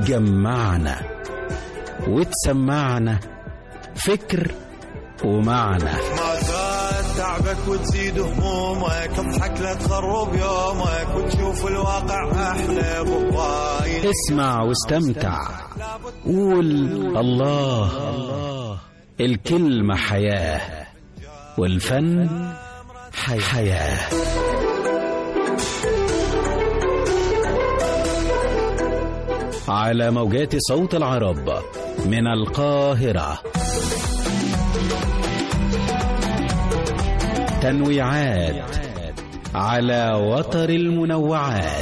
تجمعنا وتسمعنا فكر ومعنى ما زاد تعبك وتزيد همومك تضحك لا تخرب يومك وتشوف الواقع احلى بضايل اسمع واستمتع قول الله الكلمة حياة والفن حي- حياة على موجات صوت العرب من القاهرة تنويعات على وتر المنوعات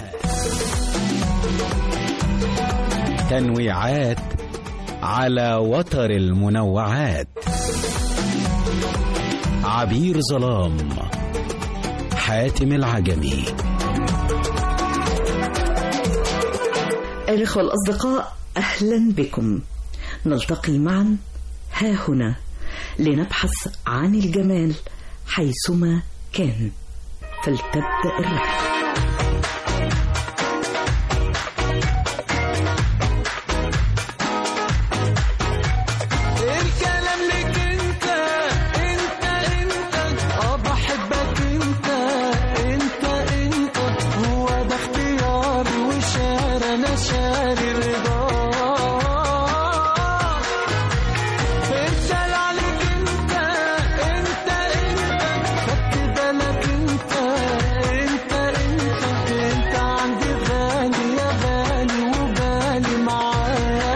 تنويعات على وتر المنوعات عبير ظلام حاتم العجمي الإخوة الأصدقاء أهلا بكم نلتقي معا ها هنا لنبحث عن الجمال حيثما كان فلتبدأ الرحلة الكلام لك انت انت انت اه بحبك انت انت انت هو ده اختياري وشار انا شاري رضا انت اللي عليك انت انت انت خدت بالك انت انت انت انت عندي غالي يا غالي وبالي معاك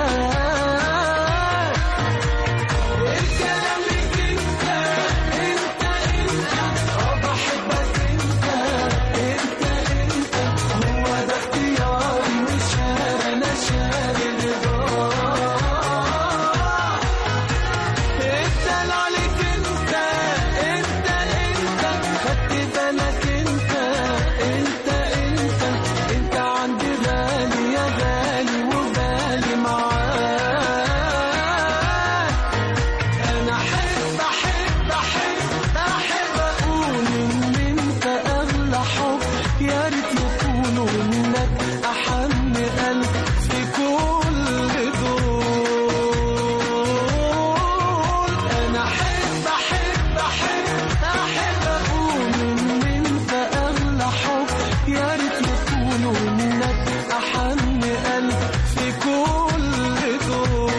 الكلام ليك انت انت انت اه بحبك انت انت انت هو ده اختياري وشار انا شاري رضا انت اللي عليك انت انت انت خدت بالك انت انت انت انت عندي غالي يا غالي وبالي معاك انا احب احب احب احب اقول ان انت اغلى حب يا ريت يكون منك احن قلب في كل دول انا احب احب احب احب اقول ان انت اغلى حب يا ريت يكون منك احن قلب في كل دول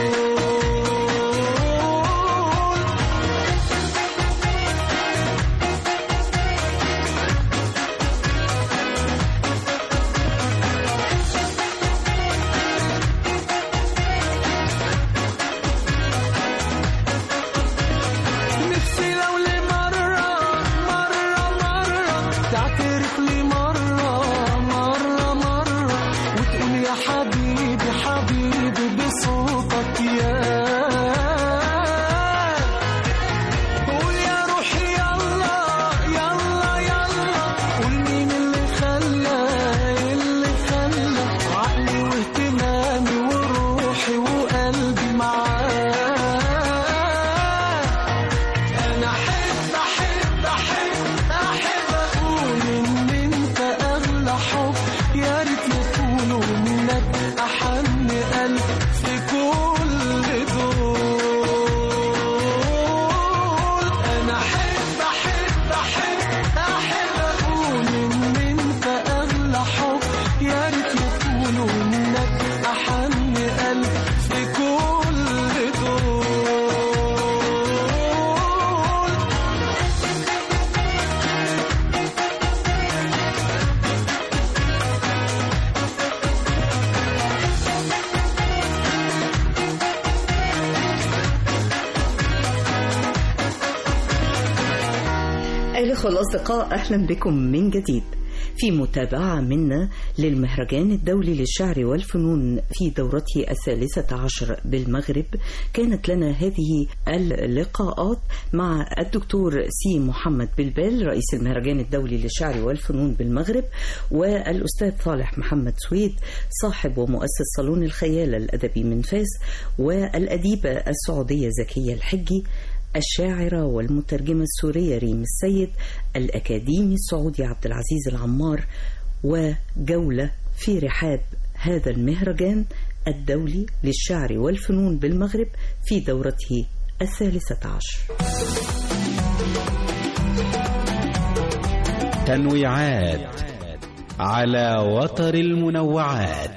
نفسي لو لمرة مرة مرة تعترف لي مرة مرة مرة وتقول يا حبيبي حبيبي بصوتك يا قول يا روحي يلا يلا يلا قول مين اللي خلى اللي خلى عقلي واهتمامي وروحي وقلبي معاك انا احب احب احب احب اقول ان انت اغلى حب يا ريت يكونوا منك احن قلب في كل دول انا احب احب احب احب اقول ان انت اغلى حب يا ريت يكونوا منك احن قلب في كل دول الإخوة الأصدقاء أهلا بكم من جديد في متابعة منا للمهرجان الدولي للشعر والفنون في دورته الثالثة عشر بالمغرب كانت لنا هذه اللقاءات مع الدكتور سي محمد بلبال رئيس المهرجان الدولي للشعر والفنون بالمغرب والأستاذ صالح محمد سويد صاحب ومؤسس صالون الخيال الأدبي من فاس والأديبة السعودية زكية الحجي الشاعرة والمترجمة السورية ريم السيد الأكاديمي السعودي عبد العزيز العمار وجولة في رحاب هذا المهرجان الدولي للشعر والفنون بالمغرب في دورته الثالثة عشر تنويعات على وتر المنوعات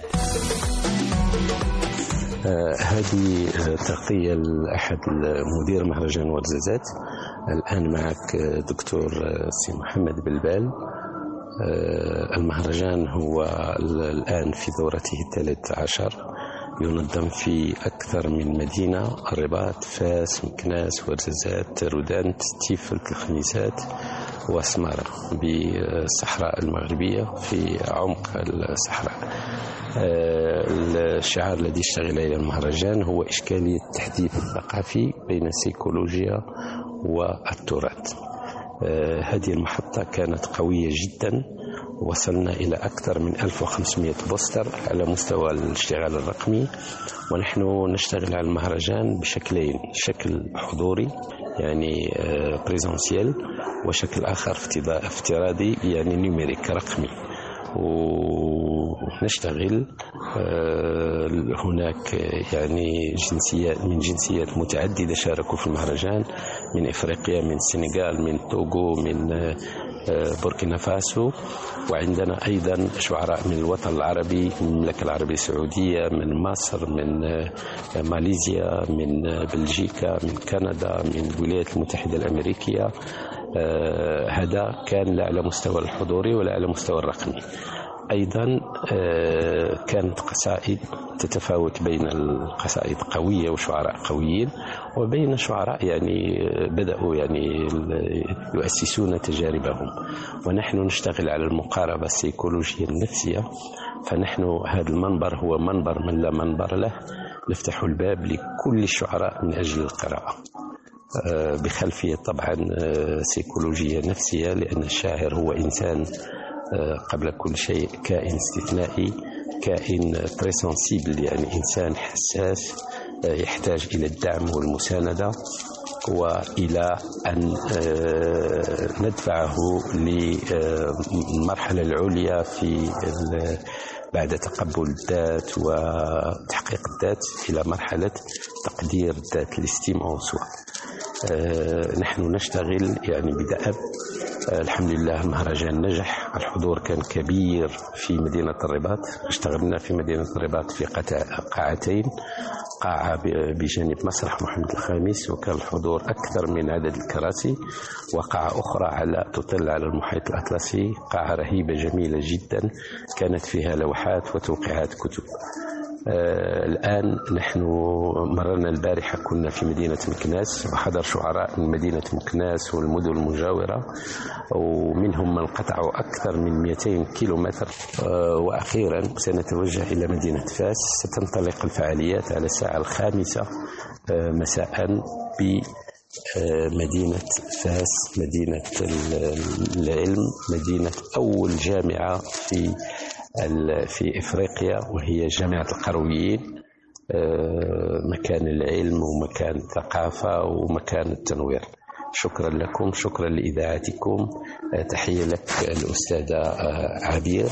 آه، هذه آه، تغطية لأحد مدير مهرجان ورزازات الآن معك آه، دكتور آه، سي محمد بلبال آه، المهرجان هو ال- الآن في دورته الثالث عشر ينظم في أكثر من مدينة الرباط فاس مكناس ورزازات رودانت تيفلت الخميسات وسمارة بالصحراء المغربية في عمق الصحراء آه، الشعار الذي اشتغل عليه المهرجان هو إشكالية التحديث الثقافي بين السيكولوجيا والتراث آه، هذه المحطة كانت قوية جدا وصلنا إلى أكثر من 1500 بوستر على مستوى الاشتغال الرقمي ونحن نشتغل على المهرجان بشكلين شكل حضوري يعني بريزونسيال وشكل آخر افتضا- افتراضي يعني نيميريك رقمي ونشتغل آه، هناك يعني جنسيات من جنسيات متعددة شاركوا في المهرجان من إفريقيا من السنغال من توغو من آه، آه، بوركينا فاسو وعندنا أيضا شعراء من الوطن العربي من المملكة العربية السعودية من مصر من آه، ماليزيا من آه، بلجيكا من كندا من الولايات المتحدة الأمريكية آه، هذا كان لا على مستوى الحضوري ولا على مستوى الرقمي أيضا آه، كانت قصائد تتفاوت بين القصائد قوية وشعراء قويين وبين شعراء يعني آه، بدأوا يعني ال- يؤسسون تجاربهم ونحن نشتغل على المقاربة السيكولوجية النفسية فنحن هذا المنبر هو منبر من لا منبر له نفتح الباب لكل الشعراء من أجل القراءة آه، بخلفية طبعا آه، سيكولوجية نفسية لأن الشاعر هو إنسان آه، قبل كل شيء كائن استثنائي كائن تري سنسيبل يعني إنسان حساس آه، يحتاج إلى الدعم والمساندة وإلى أن آه، ندفعه للمرحلة العليا في ال- بعد تقبل الذات وتحقيق الذات إلى مرحلة تقدير الذات الاستيم أو سوا آه، نحن نشتغل يعني بدأب آه، الحمد لله المهرجان نجح الحضور كان كبير في مدينة الرباط اشتغلنا في مدينة الرباط في قطع- قاعتين قاعة ب- بجانب مسرح محمد الخامس وكان الحضور أكثر من عدد الكراسي وقاعة أخرى على تطل على المحيط الأطلسي قاعة رهيبة جميلة جدا كانت فيها لوحات وتوقيعات كتب آه، الآن نحن مررنا البارحة كنا في مدينة مكناس وحضر شعراء من مدينة مكناس والمدن المجاورة ومنهم من قطعوا أكثر من 200 كيلومتر آه، وأخيرا سنتوجه إلى مدينة فاس ستنطلق الفعاليات على الساعة الخامسة آه، مساء ب آه، مدينة فاس مدينة ال- العلم مدينة أول جامعة في ال- في إفريقيا وهي جامعة القرويين آه، مكان العلم ومكان الثقافة ومكان التنوير شكرا لكم شكرا لإذاعتكم آه، تحية لك الأستاذة آه، عبير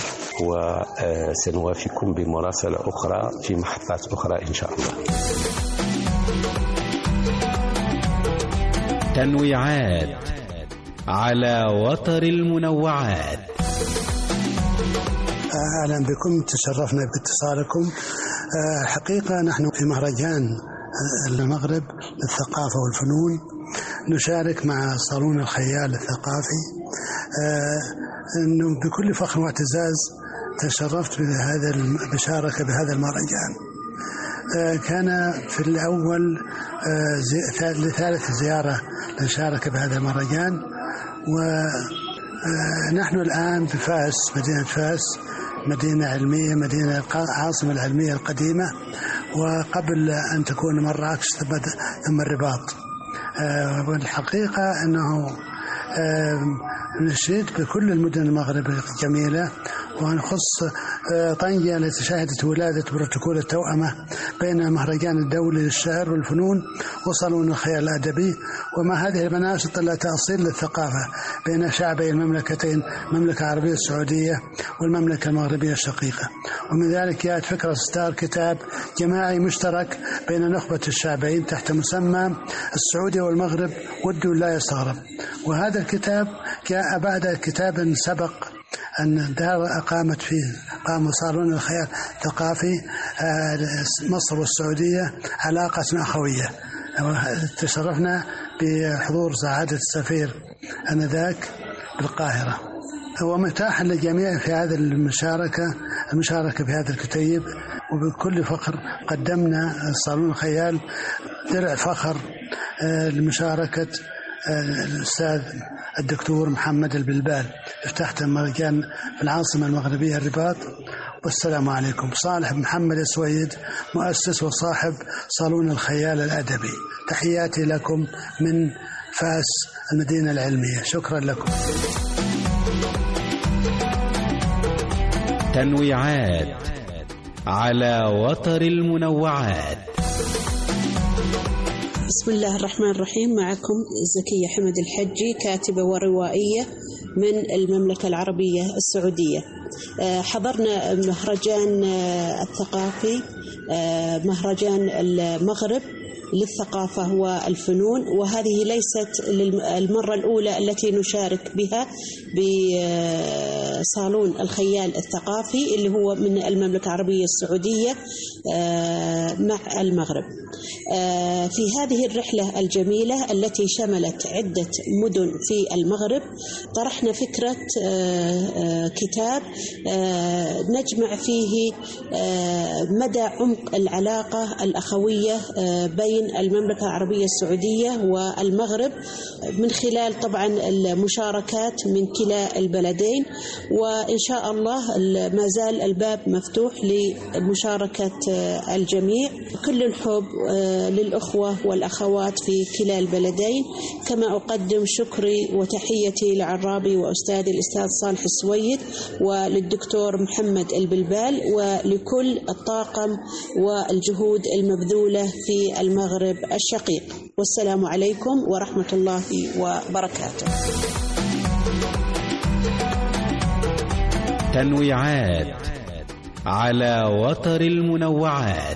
وسنوافيكم بمراسلة أخرى في محطات أخرى إن شاء الله تنويعات على وتر المنوعات اهلا بكم تشرفنا باتصالكم آه، الحقيقه نحن في مهرجان آه، المغرب للثقافه والفنون نشارك مع صالون الخيال الثقافي آه، انه بكل فخر واعتزاز تشرفت بهذا الم- بشاركه بهذا المهرجان آه، كان في الأول آه، زي- ثا- لثالث زيارة لنشارك بهذا المهرجان ونحن الآن بفاس مدينة فاس مدينة علمية مدينة الق- العاصمة العلمية القديمة وقبل أن تكون مراكش ثم ثم الرباط آه، والحقيقة أنه آه، نشيد بكل المدن المغرب الجميلة ونخص آه، طنجة التي شهدت ولادة بروتوكول التوأمة بين المهرجان الدولي للشعر والفنون وصالون الخيال الأدبي وما هذه المناشط إلا تأصيل للثقافة بين شعبي المملكتين المملكة العربية السعودية والمملكة المغربية الشقيقة ومن ذلك جاءت فكرة إصدار كتاب جماعي مشترك بين نخبة الشعبين تحت مسمى السعودية والمغرب ود لا يستغرب وهذا الكتاب جاء بعد كتاب سبق أن دار أقامت فيه قام صالون الخيال الثقافي آه، مصر والسعودية علاقة أخوية تشرفنا بحضور سعادة السفير آنذاك بالقاهرة ومتاح للجميع في هذه المشاركة المشاركة في هذا الكتيب وبكل فخر قدمنا صالون الخيال درع فخر آه، لمشاركة آه، الأستاذ الدكتور محمد البلبال افتتحت المهرجان في العاصمة المغربية الرباط والسلام عليكم صالح محمد السويد مؤسس وصاحب صالون الخيال الأدبي تحياتي لكم من فاس المدينة العلمية شكرا لكم تنويعات على وتر المنوعات بسم الله الرحمن الرحيم معكم زكية حمد الحجي كاتبة وروائية من المملكة العربية السعودية آه، حضرنا مهرجان آه، الثقافي آه، مهرجان المغرب للثقافة والفنون وهذه ليست للم- المرة الأولى التي نشارك بها بصالون الخيال الثقافي اللي هو من المملكة العربية السعودية آه، مع المغرب آه، في هذه الرحلة الجميلة التي شملت عدة مدن في المغرب طرحنا فكرة آه، آه، كتاب آه، نجمع فيه آه، مدى عمق العلاقة الأخوية آه، بين المملكة العربية السعودية والمغرب من خلال طبعا المشاركات من كلا البلدين وإن شاء الله ما زال الباب مفتوح لمشاركة آه، الجميع كل الحب آه، للأخوة والأخوات في كلا البلدين كما أقدم شكري وتحيتي لعرابي وأستاذي الأستاذ صالح السويد وللدكتور محمد البلبال ولكل الطاقم والجهود المبذولة في المغرب الشقيق والسلام عليكم ورحمة الله وبركاته تنويعات على وتر المنوعات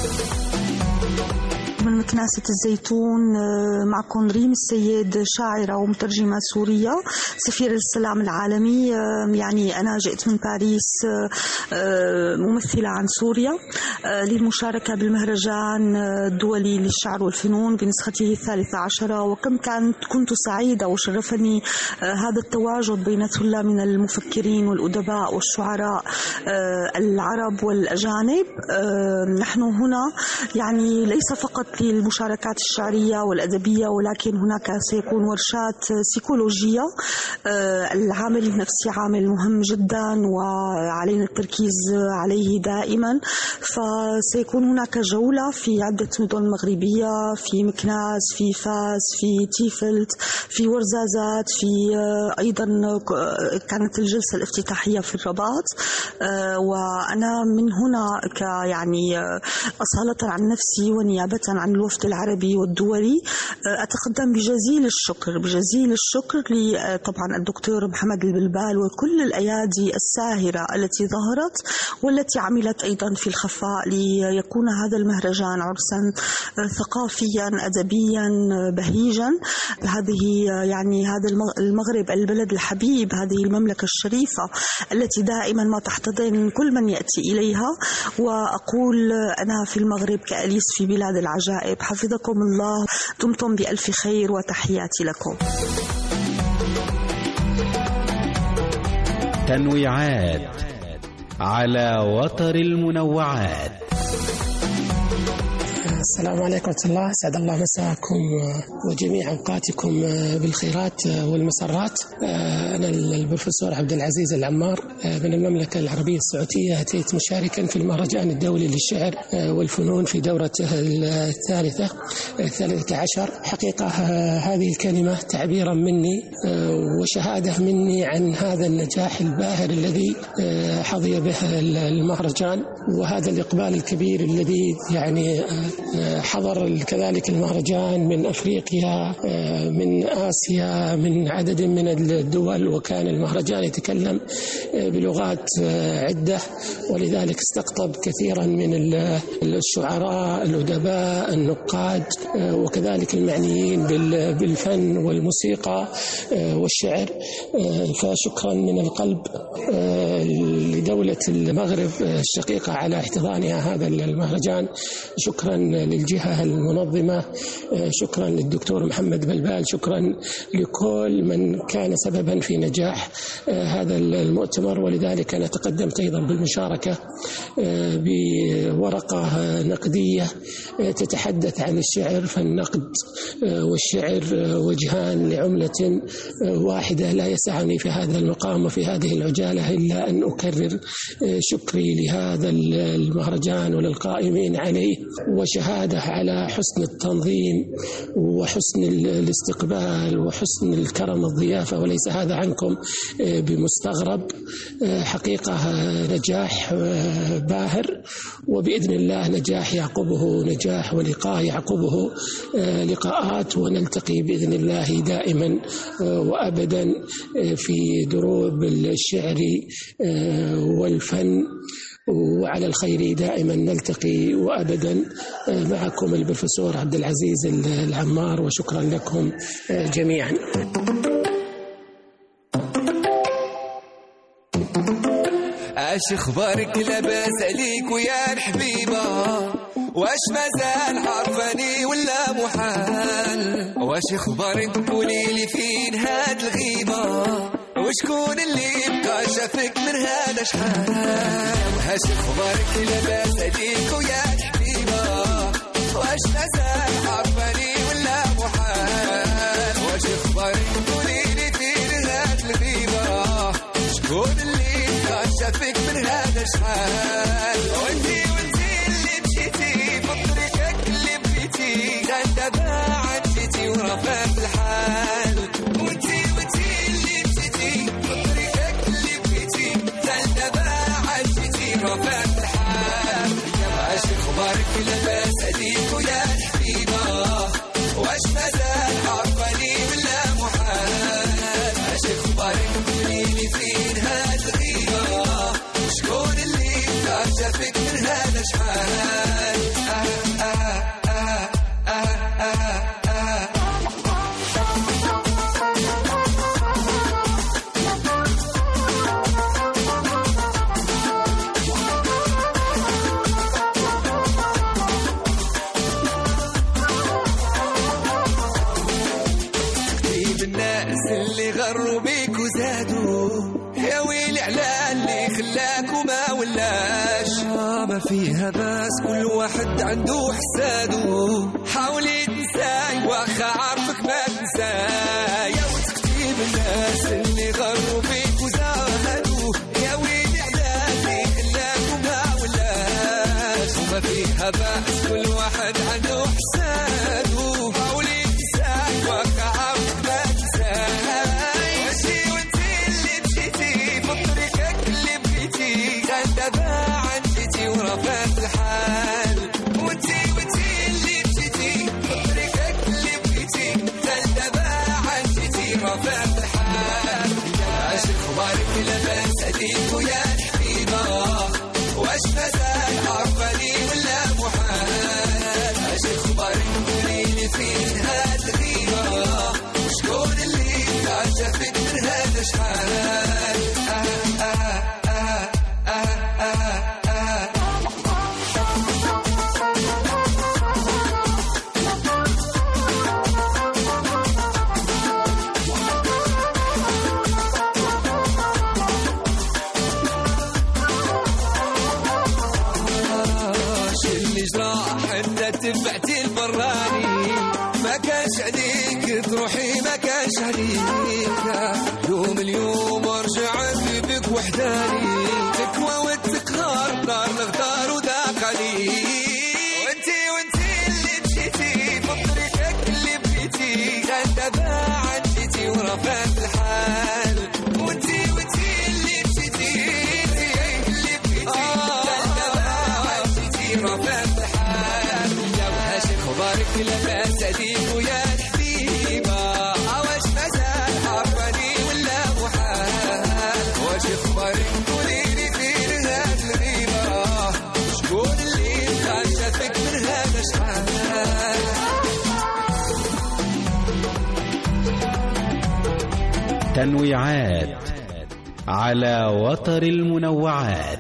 من مكناسة الزيتون آه، معكم ريم السيد شاعرة ومترجمة سورية سفيرة السلام العالمي آه، يعني أنا جئت من باريس آه، آه، ممثلة عن سوريا آه، للمشاركة بالمهرجان آه، الدولي للشعر والفنون بنسخته الثالثة عشرة وكم كانت كنت سعيدة وشرفني آه، هذا التواجد بين ثلة من المفكرين والأدباء والشعراء آه، العرب والأجانب آه، نحن هنا يعني ليس فقط للمشاركات الشعرية والأدبية ولكن هناك سيكون ورشات سيكولوجية آه، العامل النفسي عامل مهم جدا وعلينا التركيز عليه دائما فسيكون هناك جولة في عدة مدن مغربية في مكناس في فاس في تيفلت في ورزازات في آه، أيضا ك- كانت الجلسة الافتتاحية في الرباط آه، وأنا من هنا ك يعني آه، أصالة عن نفسي ونيابة عن الوفد العربي والدولي آه، أتقدم بجزيل الشكر بجزيل الشكر لطبعا الدكتور محمد البلبال وكل الأيادي الساهرة التي ظهرت والتي عملت أيضا في الخفاء ليكون هذا المهرجان عرسا آه، ثقافيا أدبيا آه، بهيجا هذه آه، يعني هذا المغ- المغرب البلد الحبيب هذه المملكة الشريفة التي دائما ما تحتضن كل من يأتي إليها وأقول آه، أنا في المغرب كأليس في بلاد العجائب حفظكم الله دمتم بألف خير وتحياتي لكم تنويعات على وتر المنوعات السلام عليكم ورحمة الله سعد الله مساكم وجميع أوقاتكم بالخيرات والمسرات أنا البروفيسور عبد العزيز العمار من المملكة العربية السعودية أتيت مشاركا في المهرجان الدولي للشعر والفنون في دورته الثالثة الثالثة عشر حقيقة هذه الكلمة تعبيرا مني وشهادة مني عن هذا النجاح الباهر الذي حظي به المهرجان وهذا الإقبال الكبير الذي يعني حضر كذلك المهرجان من افريقيا من اسيا من عدد من الدول وكان المهرجان يتكلم بلغات عده ولذلك استقطب كثيرا من الشعراء الادباء النقاد وكذلك المعنيين بالفن والموسيقى والشعر فشكرا من القلب لدوله المغرب الشقيقه على احتضانها هذا المهرجان شكرا للجهة المنظمة شكرا للدكتور محمد بلبال شكرا لكل من كان سببا في نجاح هذا المؤتمر ولذلك أنا تقدمت أيضا بالمشاركة بورقة نقدية تتحدث عن الشعر فالنقد والشعر وجهان لعملة واحدة لا يسعني في هذا المقام وفي هذه العجالة إلا أن أكرر شكري لهذا المهرجان وللقائمين عليه وشهادة على حسن التنظيم وحسن الاستقبال وحسن الكرم الضيافة وليس هذا عنكم بمستغرب حقيقة نجاح باهر وبإذن الله نجاح يعقبه نجاح ولقاء يعقبه لقاءات ونلتقي بإذن الله دائما وأبدا في دروب الشعر والفن وعلى الخير دائما نلتقي وابدا معكم البروفيسور عبد العزيز العمار وشكرا لكم جميعا. اش اخبارك لاباس عليك ويا الحبيبه واش مازال عارفاني ولا محال واش اخبارك قولي لي فين هاد الغيبه وشكون اللي بقى شافك من هذا شحال واش اخبارك لاباس عليك ويا الحبيبه واش مازال عارفاني ولا محال واش اخبارك قولي لي فين هاد الغيبه شكون اللي بقى شافك من هذا شحال وانتي وانتي اللي مشيتي بطريقك اللي بغيتي دابا عديتي ورفعت الحال وانتي وانتي اللي مشيتي بطريقك اللي بغيتي دابا عديتي رفعت الحال واش اخبارك لاباس عليك ويا الحبيبه واش مازال عرفاني ولا محال واش اخبارك قولي لي فين هاد الغيبه شكون اللي دار شافك من هذا شحال آه آه آه آه آه آه طيب الناس اللي غروا بيك وزادوا يا ويلي على اللي خلاك وما ولاش آه ما فيها باس كل واحد عنده حساده حاولي تنساي واخا عارفك ما تنساي يا وتكتيب الناس اللي غروا بيك وزادوا يا ويلي على اللي خلاك وما ولاش وما فيها باس كل واحد عنده حساده حاولي تنساي واخا عارفك ما تنساي ماشي وانتي اللي مشيتي في طريقك اللي بغيتي دابا عديتي ورفعت الحال وانتي وانتي اللي مشيتي في طريقك اللي بغيتي دابا عديتي رفعت الحال اش اخبارك لاباس عليك ويا الحبيبه واش مازال عرفاني ولا محال اش اخبارك قولي لي فين تبعتي البراني ما كانش عليك تروحي ما كانش عليك يوم اليوم رجعت بك وحداني تكوى والتكرار دار الغدار وذاق عليك وانتي وانتي اللي مشيتي في طريقك اللي بديتي غدا باع جيتي ورفعت الحال وانتي وانتي اللي مشيتي اللي بديتي غدا باع جيتي ورفعت الحال يا وحش اخبارك لباس اديب ويا الحبيبه واش مازال حرفني ولا محال واش اخبارك قولي لي فين هاد الغيبه شكون اللي بقى شافك من هذا شحال تنويعات على وتر المنوعات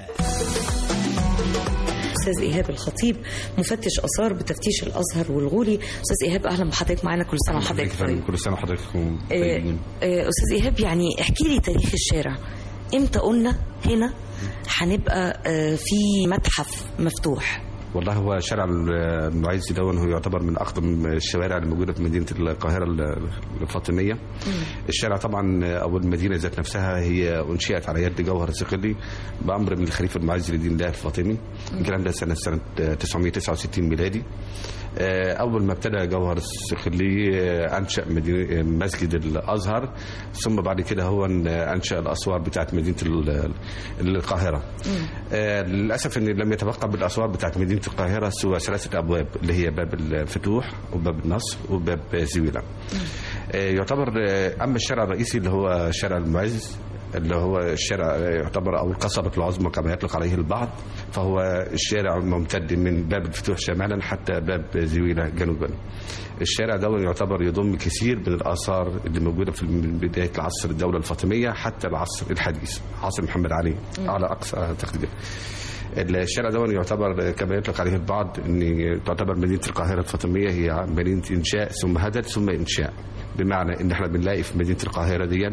استاذ ايهاب الخطيب مفتش اثار بتفتيش الازهر والغولي استاذ ايهاب اهلا بحضرتك معانا كل سنه وحضرتك طيب كل سنه وحضرتكم آه، طيبين آه، استاذ ايهاب يعني احكي لي تاريخ الشارع امتى قلنا هنا هنبقى آه، في متحف مفتوح والله هو شارع المعز ده هو يعتبر من اقدم الشوارع اللي موجوده في مدينه القاهره الفاطميه الشارع طبعا او المدينه ذات نفسها هي انشئت على يد جوهر الصقلي بامر من الخليفه المعز لدين الله الفاطمي الكلام ده سنه سنه 969 ميلادي آه، اول ما ابتدى جوهر الصقلي آه، انشا مدينة مسجد الازهر ثم بعد كده هو انشا الاسوار بتاعت مدينه ال- القاهره آه، للاسف ان لم يتبقى بالاسوار بتاعت مدينه القاهره سوى ثلاثه ابواب اللي هي باب الفتوح وباب النصر وباب زويله آه، يعتبر آه، اما الشارع الرئيسي اللي هو شارع المعز اللي هو الشارع آه، يعتبر او القصبة العظمى كما يطلق عليه البعض فهو الشارع ممتد من باب الفتوح شمالا حتى باب زويلة جنوبا الشارع ده يعتبر يضم كثير من الآثار اللي موجودة في من بداية العصر الدولة الفاطمية حتى العصر الحديث عصر محمد علي على أقصى تقدير الشارع ده يعتبر كما يطلق عليه البعض ان تعتبر مدينه القاهره الفاطميه هي مدينه انشاء ثم هدد ثم انشاء بمعنى ان احنا بنلاقي في مدينه القاهره دي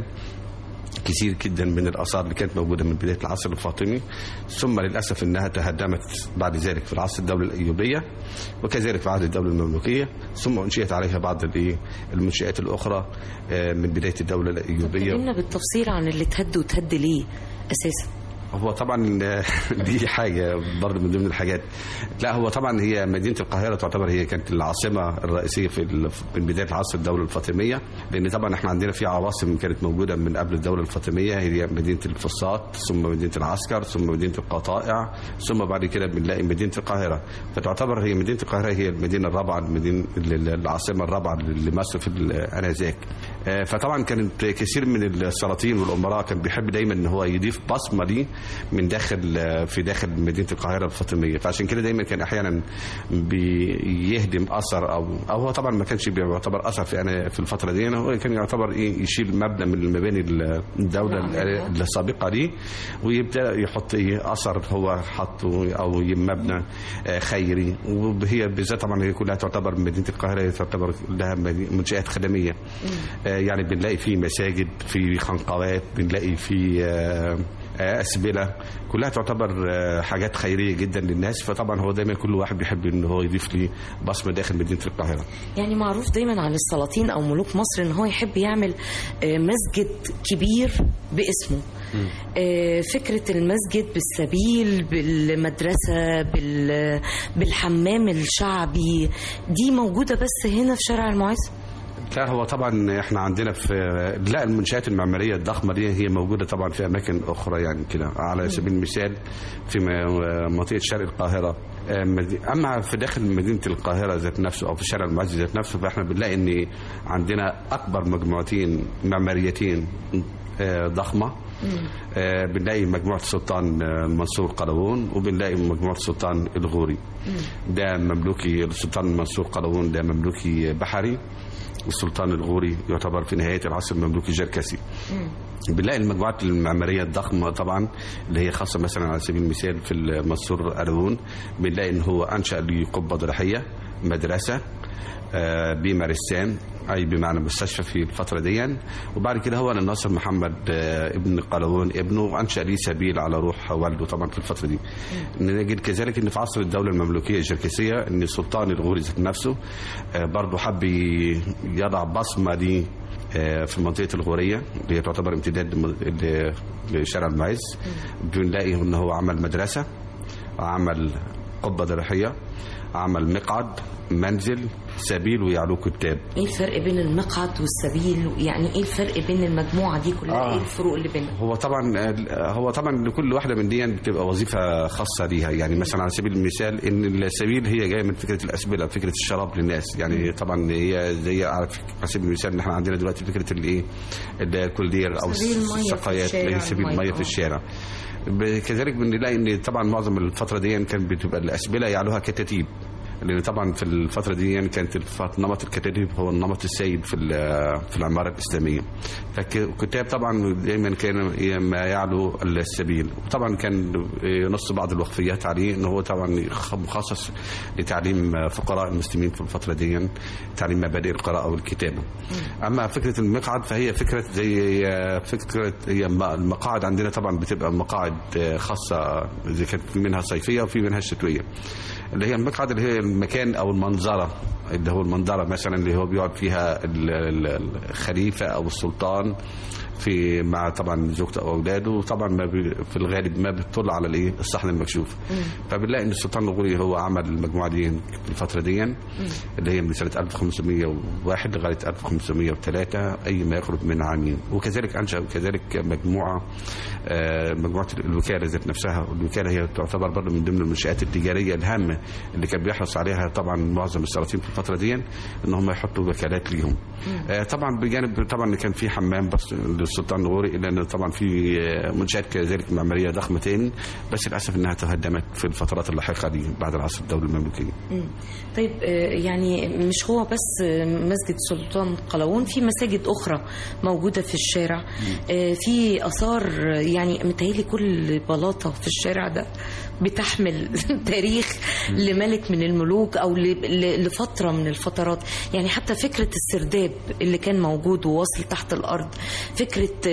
كثير جدا من الاثار اللي كانت موجوده من بدايه العصر الفاطمي ثم للاسف انها تهدمت بعد ذلك في العصر الدوله الايوبيه وكذلك في عهد الدوله المملوكيه ثم انشئت عليها بعض الإيه؟ المنشات الاخرى آه، من بدايه الدوله الايوبيه كلمنا بالتفصيل عن اللي اتهد وتهد ليه اساسا هو طبعا دي حاجه برضه من ضمن الحاجات لا هو طبعا هي مدينه القاهره تعتبر هي كانت العاصمه الرئيسيه في ال- من بدايه العصر الدوله الفاطميه لان طبعا احنا عندنا في عواصم كانت موجوده من قبل الدوله الفاطميه هي مدينه الفسطاط ثم مدينه العسكر ثم مدينه القطائع ثم بعد كده بنلاقي مدينه القاهره فتعتبر هي مدينه القاهره هي المدينه الرابعه المدينه العاصمه الرابعه لمصر في انذاك آه، فطبعا كانت كثير من السلاطين والامراء كان بيحب دايما ان هو يضيف بصمه ليه من داخل آه، في داخل مدينه القاهره الفاطميه فعشان كده دايما كان احيانا بيهدم اثر او او هو طبعا ما كانش بيعتبر اثر في انا في الفتره دي هو كان يعتبر ايه يشيل مبنى من المباني الدوله السابقه دي ويبدا يحط ايه اثر هو حطه او مبنى آه، خيري وهي بالذات طبعا هي كلها تعتبر مدينه القاهره هي تعتبر لها مدي- منشات خدميه آه، يعني بنلاقي في مساجد في خنقوات بنلاقي في آه، آه، أسبلة كلها تعتبر آه، حاجات خيرية جدا للناس فطبعا هو دايما كل واحد بيحب ان هو يضيف لي بصمة داخل مدينة القاهرة يعني معروف دايما عن السلاطين او ملوك مصر ان هو يحب يعمل آه، مسجد كبير باسمه آه، فكرة المسجد بالسبيل بالمدرسة بال- بالحمام الشعبي دي موجودة بس هنا في شارع المعز لا هو طبعا احنا عندنا في لا المنشآت المعمارية الضخمة دي هي موجودة طبعا في أماكن أخرى يعني كده على سبيل المثال في م- منطقة شرق القاهرة آه، مد- أما في داخل مدينة القاهرة ذات نفسه أو في شارع المعز ذات نفسه فإحنا بنلاقي إن عندنا أكبر مجموعتين معماريتين آه، ضخمة آه، بنلاقي مجموعة السلطان آه، منصور قلاوون وبنلاقي مجموعة السلطان الغوري ده مملوكي السلطان منصور قلاوون ده مملوكي بحري والسلطان الغوري يعتبر في نهاية العصر المملوكي الجركسي بنلاقي المجموعات المعمارية الضخمة طبعا اللي هي خاصة مثلا على سبيل المثال في المنصور قلاوون بنلاقي ان هو انشأ لي قبة ضريحية مدرسة آه، بمارستان اي بمعنى مستشفى في الفتره دي وبعد كده هو الناصر محمد آه، ابن قلاوون ابنه وانشا ليه سبيل على روح والده طبعا في الفتره دي نجد كذلك ان في عصر الدوله المملوكيه الجركسيه ان السلطان الغوري ذات نفسه آه، برضه حب ي- يضع بصمه دي آه، في منطقه الغوريه اللي هي تعتبر امتداد م- ل- لشارع المعز بنلاقي ان هو عمل مدرسه عمل قبه ضريحيه عمل مقعد منزل سبيل ويعلو كتاب ايه الفرق بين المقعد والسبيل يعني ايه الفرق بين المجموعه دي كلها آه. ايه الفروق اللي بينها هو طبعا هو طبعا لكل واحده من دي بتبقى وظيفه خاصه ليها يعني مثلا على سبيل المثال ان السبيل هي جايه من فكره الاسبله فكره الشراب للناس يعني طبعا هي زي على على سبيل المثال ان احنا عندنا دلوقتي فكره الايه اللي هي الكولدير او سبيل المية في السقايات اللي هي الشارع، سبيل المية، الميه آه. في الشارع ب- كذلك بنلاقي ان طبعا معظم الفتره دي كان بتبقى الاسبله يعلوها كتاتيب لان طبعا في الفتره دي يعني كانت الف- نمط الكتاتيب هو النمط السيد في ال- في العماره الاسلاميه فالكتاب طبعا دايما كان ما يعلو السبيل وطبعا كان ينص بعض الوقفيات عليه ان هو طبعا مخصص لتعليم فقراء المسلمين في الفتره دي تعليم مبادئ القراءه والكتابه اما فكره المقعد فهي فكره زي فكره هي المقاعد عندنا طبعا بتبقى مقاعد خاصه زي كانت في منها صيفيه وفي منها شتويه اللي هي المقعد اللي هي المكان او المنظره اللي هو المنظره مثلا اللي هو بيقعد فيها ال- ال- الخليفه او السلطان في مع طبعا زوجته او اولاده وطبعا ما بي في الغالب ما بتطل على الايه الصحن المكشوف فبنلاقي ان السلطان الغوري هو عمل المجموعه دي في الفتره دي اللي هي من سنه 1501 لغايه 1503 اي ما يقرب من عامين وكذلك انشا كذلك مجموعه آه، مجموعه الوكاله ذات نفسها والوكاله هي تعتبر برضه من ضمن المنشات التجاريه الهامه اللي كان بيحرص عليها طبعا معظم السلاطين في الفتره دي ان هم يحطوا وكالات ليهم آه، طبعا بجانب طبعا كان في حمام بس للسلطان الغوري الا ان طبعا في آه، منشات كذلك معماريه ضخمه تاني بس للاسف انها تهدمت في الفترات اللاحقه دي بعد العصر الدولي المملوكي مم. طيب آه، يعني مش هو بس آه، مسجد سلطان قلاوون في مساجد أخرى موجودة في الشارع آه، في آثار آه، يعني متهيألي كل بلاطة في الشارع ده بتحمل تاريخ لملك من الملوك أو ل- ل- لفترة من الفترات يعني حتى فكرة السرداب اللي كان موجود وواصل تحت الأرض فكرة آه،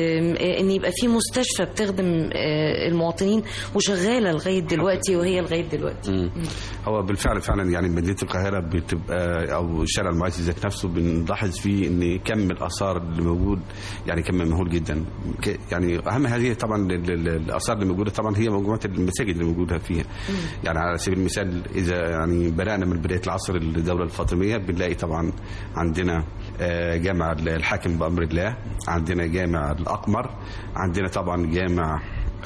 آه، إن يبقى في مستشفى بتخدم آه، المواطنين وشغالة لغاية دلوقتي وهي لغاية دلوقتي مم. هو بالفعل فعلا يعني مدينه القاهره بتبقى او شارع المعز ذات نفسه بنلاحظ فيه ان كم الاثار اللي موجود يعني كم مهول جدا ك- يعني اهم هذه طبعا ال- ال- الاثار اللي موجوده طبعا هي مجموعه المساجد اللي موجوده فيها يعني على سبيل المثال اذا يعني بدانا من بدايه العصر الدوله الفاطميه بنلاقي طبعا عندنا آه، جامع الحاكم بامر الله عندنا جامع الاقمر عندنا طبعا جامع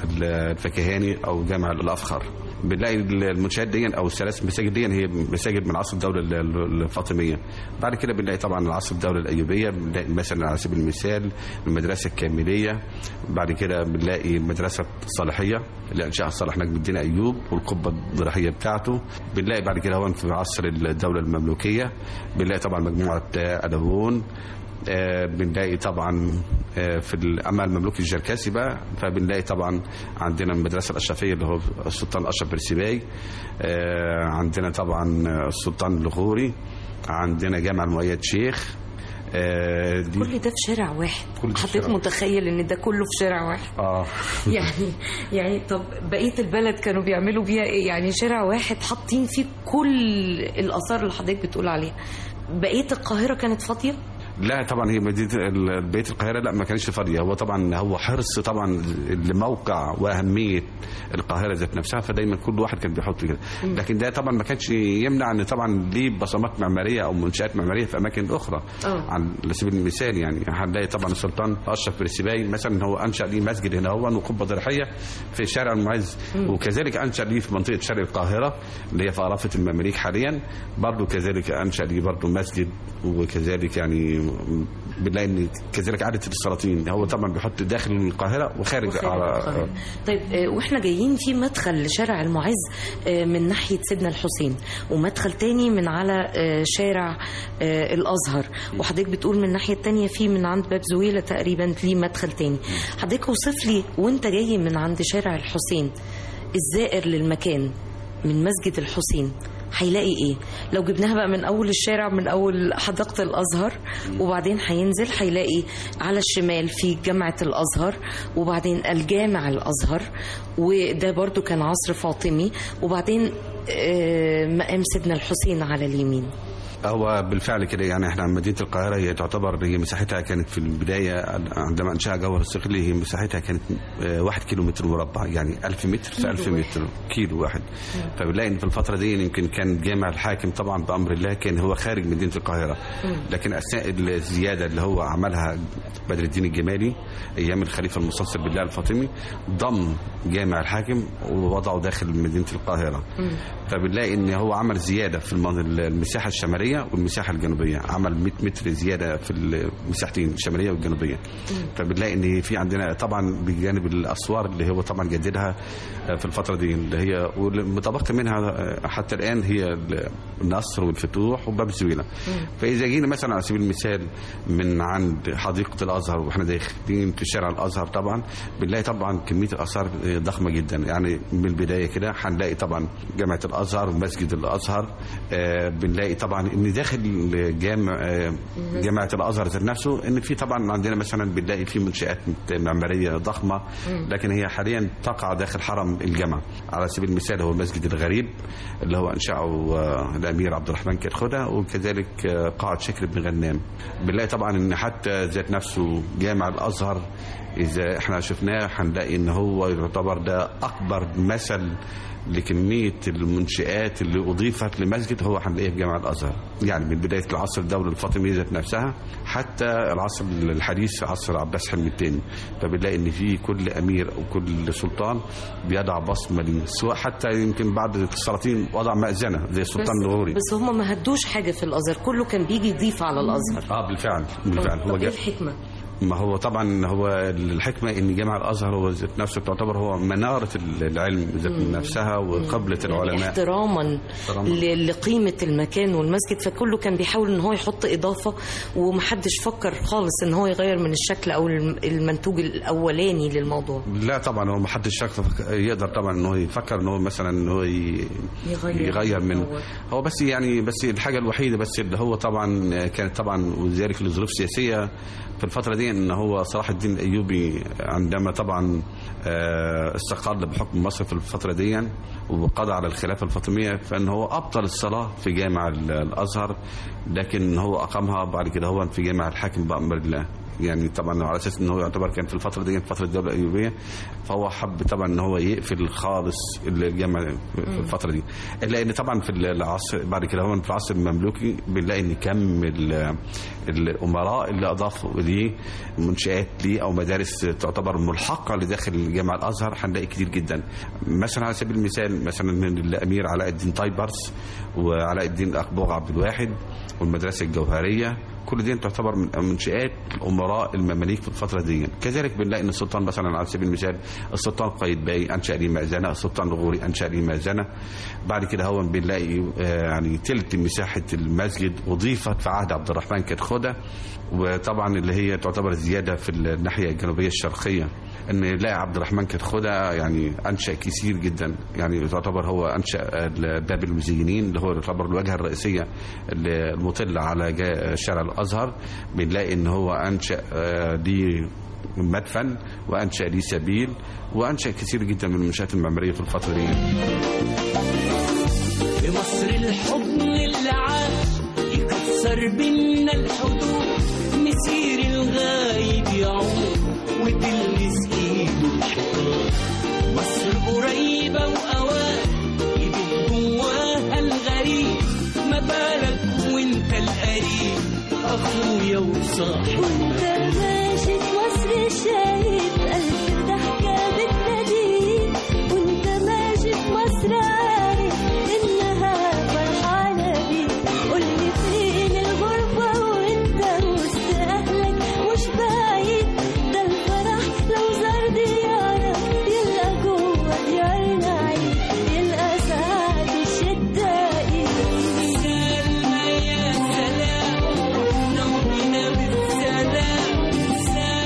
الفكهاني او جامع الافخر بنلاقي المنشآت دي او الثلاث مساجد دي هي مساجد من عصر الدوله ال- ال- الفاطميه بعد كده بنلاقي طبعا عصر الدوله الايوبيه بنلاقي مثلا على سبيل المثال المدرسه الكامليه بعد كده بنلاقي المدرسه الصالحيه اللي انشاها صالح نجم الدين ايوب والقبه الضريحيه بتاعته بنلاقي بعد كده هون في عصر الدوله المملوكيه بنلاقي طبعا مجموعه ادهون آه، بنلاقي طبعا آه، في الاما المملوك الجركاسي بقى فبنلاقي طبعا عندنا المدرسه الاشرفيه اللي هو السلطان اشرف برسيباي آه، عندنا طبعا السلطان الغوري عندنا جامع المؤيد شيخ آه، دي كل ده في شارع واحد كل ده في حضرتك شارع. متخيل ان ده كله في شارع واحد اه يعني يعني طب بقيه البلد كانوا بيعملوا بيها ايه يعني شارع واحد حاطين فيه كل الاثار اللي حضرتك بتقول عليها بقيه القاهره كانت فاضيه لا طبعا هي مدينه ال- بيت القاهره لا ما كانش فاضيه هو طبعا هو حرص طبعا لموقع واهميه القاهره ذات نفسها فدايما كل واحد كان بيحط كده لكن ده طبعا ما كانش يمنع ان طبعا ليه بصمات معماريه او منشات معماريه في اماكن اخرى آه. على سبيل المثال يعني هنلاقي طبعا السلطان اشرف برسيباي مثلا هو انشا ليه مسجد هنا هو وقبه ضريحيه في شارع المعز وكذلك انشا ليه في منطقه شرق القاهره اللي هي في ارافه المماليك حاليا برضه كذلك انشا ليه برضه مسجد وكذلك يعني بنلاقي ان كذلك عاده السلاطين هو طبعا بيحط داخل القاهره وخارج, وخارج على القاهرة. طيب آه، واحنا جايين في مدخل لشارع المعز آه، من ناحيه سيدنا الحسين ومدخل تاني من على آه، شارع آه، الازهر وحضرتك بتقول من الناحيه التانيه في من عند باب زويله تقريبا ليه مدخل تاني حضرتك اوصف لي وانت جاي من عند شارع الحسين الزائر للمكان من مسجد الحسين هيلاقي ايه لو جبناها بقى من اول الشارع من اول حديقه الازهر وبعدين هينزل هيلاقي على الشمال في جامعه الازهر وبعدين الجامع الازهر وده برضو كان عصر فاطمي وبعدين آه، مقام سيدنا الحسين على اليمين هو بالفعل كده يعني احنا مدينه القاهره هي تعتبر هي مساحتها كانت في البدايه عندما انشاها جوهر الصقلي هي مساحتها كانت آه، واحد كيلو متر مربع يعني 1000 متر في كيلو 1000 واحد. متر كيلو واحد فبنلاقي ان في الفتره دي يمكن كان جامع الحاكم طبعا بامر الله كان هو خارج مدينه القاهره لكن اثناء الزياده اللي هو عملها بدر الدين الجمالي ايام الخليفه المستنصر بالله الفاطمي ضم جامع الحاكم ووضعه داخل مدينه القاهره فبنلاقي ان هو عمل زياده في المن- المساحه الشماليه والمساحه الجنوبيه عمل 100 متر زياده في المساحتين الشماليه والجنوبيه فبنلاقي ان في عندنا طبعا بجانب الاسوار اللي هو طبعا جددها في الفتره دي اللي هي والمتبقي منها حتى الان هي النصر والفتوح وباب الزويله فاذا جينا مثلا على سبيل المثال من عند حديقه الازهر واحنا داخلين في شارع الازهر طبعا بنلاقي طبعا كميه الاثار ضخمه جدا يعني من البدايه كده هنلاقي طبعا جامعه الازهر ومسجد الازهر آه، بنلاقي طبعا ان داخل جامع آه، جامعه الازهر ذات نفسه ان في طبعا عندنا مثلا بنلاقي في منشات معماريه ضخمه لكن هي حاليا تقع داخل حرم الجامعه على سبيل المثال هو المسجد الغريب اللي هو انشاه آه، الامير عبد الرحمن كرخده وكذلك آه، قاعه شكر بن غنام بنلاقي طبعا ان حتى ذات نفسه جامع الازهر اذا احنا شفناه هنلاقي ان هو يعتبر ده اكبر مثل لكميه المنشآت اللي اضيفت لمسجد هو هنلاقيه في جامع الازهر يعني من بدايه العصر الدوله الفاطميه ذات نفسها حتى العصر الحديث عصر عباس حلمي الثاني فبنلاقي ان في كل امير او كل سلطان بيضع بصمه ليه سواء حتى يمكن بعض السلاطين وضع مأذنه زي السلطان بس, الغوري بس هم ما هدوش حاجه في الازهر كله كان بيجي يضيف على الازهر اه بالفعل بالفعل هو طب ايه جاب الحكمه ما هو طبعا هو الحكمة ان جامع الازهر هو ذات نفسه تعتبر هو منارة العلم ذات نفسها وقبلة العلماء احتراما احتراما. ل- لقيمه المكان والمسجد فكله كان بيحاول ان هو يحط اضافه ومحدش فكر خالص ان هو يغير من الشكل او الم- المنتوج الاولاني للموضوع لا طبعا هو ما حدش شك- يقدر طبعا ان هو يفكر ان هو مثلا ان هو ي- يغير. يغير من يطور. هو بس يعني بس الحاجه الوحيده بس اللي هو طبعا كانت طبعا وذلك لظروف سياسيه في الفتره دي ان هو صلاح الدين الايوبي عندما طبعا آه، استقل بحكم مصر في الفتره دي وقضى على الخلافه الفاطميه فان هو ابطل الصلاه في جامع ال- الازهر لكن هو اقامها بعد كده هو في جامع الحاكم بامر الله يعني طبعا على اساس ان هو يعتبر كان في الفتره دي فتره الدوله الايوبيه فهو حب طبعا ان هو يقفل خالص الجامع في الفتره دي الا ان طبعا في العصر بعد كده هو في العصر المملوكي بنلاقي ان كم ال- الامراء اللي اضافوا ليه منشات ليه او مدارس تعتبر ملحقه لداخل جامع الازهر هنلاقي كتير جدا مثلا على سبيل المثال مثلا الامير علاء الدين طيبرس وعلاء الدين اقبوغ عبد الواحد والمدرسه الجوهريه كل دي تعتبر من منشآت الأمراء المماليك في الفترة دي كذلك بنلاقي أن السلطان مثلا على سبيل المثال السلطان قايتباي أنشأ ليه مأذنة السلطان الغوري أنشأ ليه مأذنة بعد كده هو بنلاقي آه، يعني تلت مساحة المسجد أضيفت في عهد عبد الرحمن كدخودة وطبعا اللي هي تعتبر زيادة في الناحية الجنوبية الشرقية ان لا عبد الرحمن كدخودة يعني انشا كثير جدا يعني تعتبر هو انشا باب المزينين اللي هو يعتبر الواجهه الرئيسيه المطله على جا- شارع الازهر بنلاقي ان هو انشا آه، ليه مدفن وانشا ليه سبيل وانشا كثير جدا من المنشات المعماريه في الفتره دي في مصر الحضن اللي عاش يكسر بينا الحدود مسير الغايب يعود وتلمس ايده الحيطان مصر قريبة وأوان يبقى جواها الغريب ما بالك وانت القريب أخويا وصاحب وانت ماشي في مصر شايف ألف ضحكة بتناديك وانت ماشي في مصر عارف إنها فرحانة بيك قولي فين الغربة وانت وسط أهلك مش بعيد ده الفرح لو زار ديارك يلقى جوه ديارنا عيد يلقى ساعات الشدة إيد سلمى يا سلام رحنا وجينا بالسلام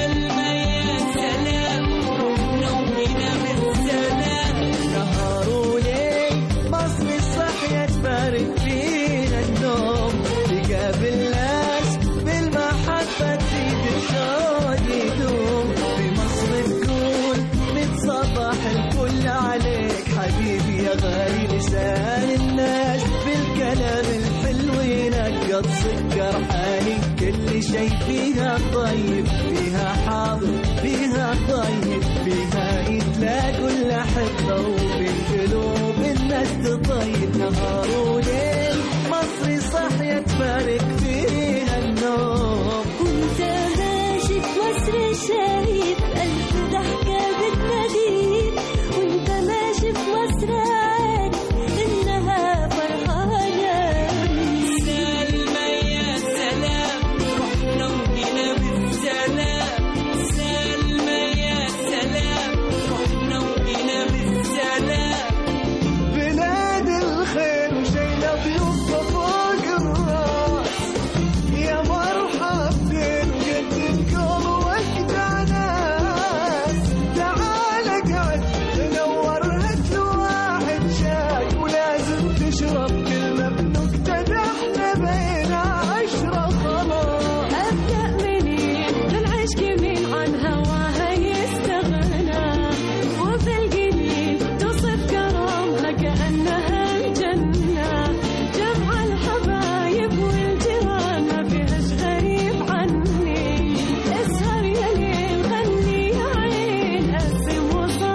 قد سكر حالي كل شي فيها طيب فيها حاضر فيها طيب فيها يتلاقوا الأحبة وفي قلوب الناس تطيب نهار وليل مصري صحية تبارك فيها النوم كنت ماشي في مصر شايف ألف ضحكة بتناديك وانت ماشي في مصر عارف إنها فرحانة سلمى يا سلام رحنا وجينا بالسلام سلمى يا سلام رحنا وجينا بالسلام بلاد الخير وشينا ضيوفها فوق الراس يا مرحبتين وجدتكم وجدة ناس تعال قعد نور هات واحد شاي ولازم تشرب كلمة بنكتة ده احنا بينا عشرة خلاص أبدأ منين للعشق مين عن هواها يستغنى وفي القليل تصف كرامها كأنها الجنة جمع الحبايب والجيران ما فيهاش غريب عني اسهر يا ليل غني يا عين قسم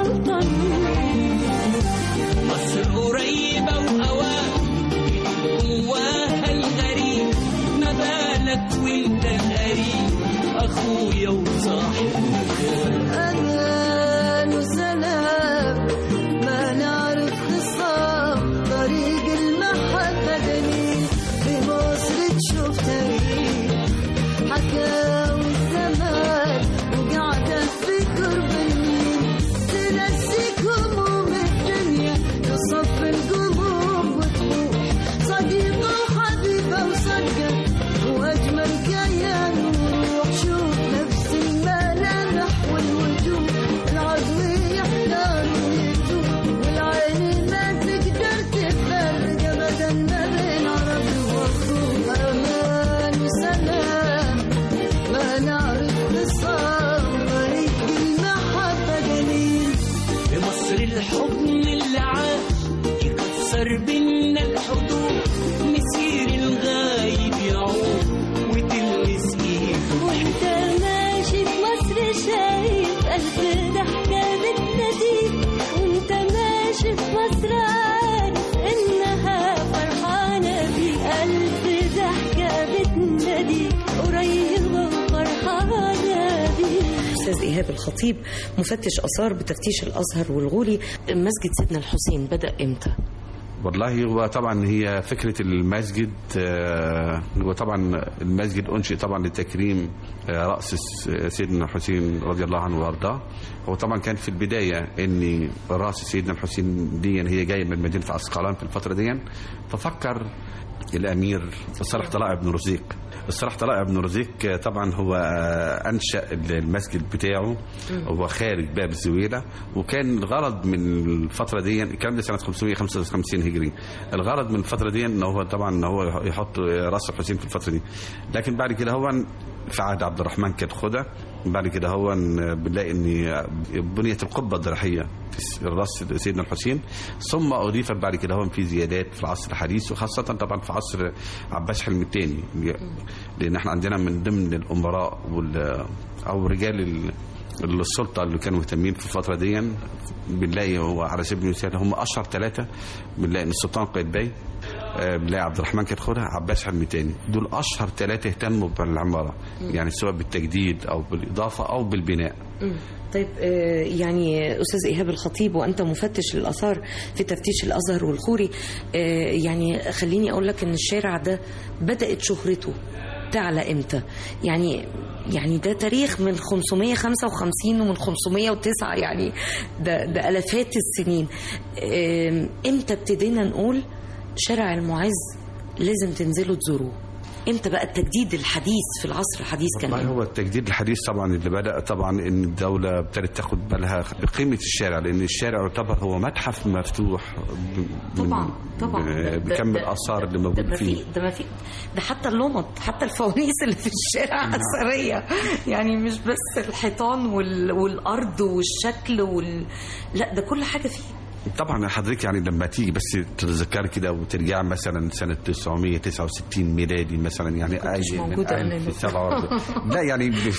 وسلطني مصر قريبة وأوان جواها الغريب ما بالك وانت القريب أخويا وصاحبي أمان وسلام ما نعرف خصام طريق المحبة دليل في مصر تشوف تاريخ حكاوي الزمان وقاعدة في قرب النيل تنسيك هموم الدنيا تصف القلوب وتروح صديقة وحبيبة وصدقة وأجمل كيان وروح شوف نفس الملامح والوجوه العقل يحتار ويتوه والعين ما تقدر تفرق أبدا ما بين عربي وأخوه أمان وسلام ما نعرف خصام طريق المحبة قليل في مصر الحضن اللي عاش يكسر بينا الحدود مسير الغايب يعود وتلمس ايده وانت ماشي في مصر شايف ألف ضحكة بتناديك وانت ماشي في مصر عارف إنها فرحانة بيك ألف ضحكة بتناديك قريبة وفرحانة بيك استاذ ايهاب الخطيب مفتش اثار بتفتيش الازهر والغولي مسجد سيدنا الحسين بدا امتى والله هو طبعا هي فكرة المسجد آه، هو طبعا المسجد أنشئ طبعا لتكريم آه، رأس س- سيدنا الحسين رضي الله عنه وأرضاه هو طبعا كان في البداية أن رأس سيدنا الحسين دي هي جاية من مدينة عسقلان في الفترة دي ففكر الأمير صلاح طلائع بن رزيق الصلاح طلائع بن رزيق طبعا هو آه، أنشأ المسجد بتاعه وهو خارج باب الزويلة وكان الغرض من الفترة دي الكلام ده سنة 555 هجري الغرض من الفترة دي ان هو طبعا ان هو يحط راس الحسين في الفترة دي لكن بعد كده هو في عهد عبد الرحمن كان خدة بعد كده هو بنلاقي ان بنيت القبة الضريحية في راس سيدنا الحسين ثم اضيفت بعد كده هو في زيادات في العصر الحديث وخاصة طبعا في عصر عباس حلمي الثاني لان احنا عندنا من ضمن الامراء وال او رجال ال- السلطة اللي كانوا مهتمين في الفترة دي بنلاقي هو على سبيل المثال هم أشهر ثلاثة بنلاقي إن السلطان قايتباي آه، بنلاقي عبد الرحمن كتخورة عباس حلمي تاني دول أشهر ثلاثة اهتموا بالعمارة يعني سواء بالتجديد أو بالإضافة أو بالبناء مم. طيب آه، يعني استاذ ايهاب الخطيب وانت مفتش للاثار في تفتيش الازهر والخوري آه، يعني خليني اقول لك ان الشارع ده بدات شهرته تعلى امتى يعني يعني ده تاريخ من 555 ومن 509 يعني ده ده الافات السنين آم، امتى ابتدينا نقول شارع المعز لازم تنزلوا تزوروه امتى بقى التجديد الحديث في العصر الحديث كان والله إمتى؟ هو التجديد الحديث طبعا اللي بدا طبعا ان الدوله ابتدت تاخد بالها بقيمه الشارع لان الشارع يعتبر هو متحف مفتوح ب- من- طبعا طبعا ب- ده- بكم ده- الاثار اللي ده موجود ما فيه في ده ما في ده حتى اللمط حتى الفوانيس اللي في الشارع اثريه يعني مش بس الحيطان وال... والارض والشكل وال... لا ده كل حاجه فيه طبعا حضرتك يعني لما تيجي بس تتذكري كده وترجع مثلا سنه 969 ميلادي مثلا يعني كنتش اي من موجودة أنا. 1047 لا يعني ب-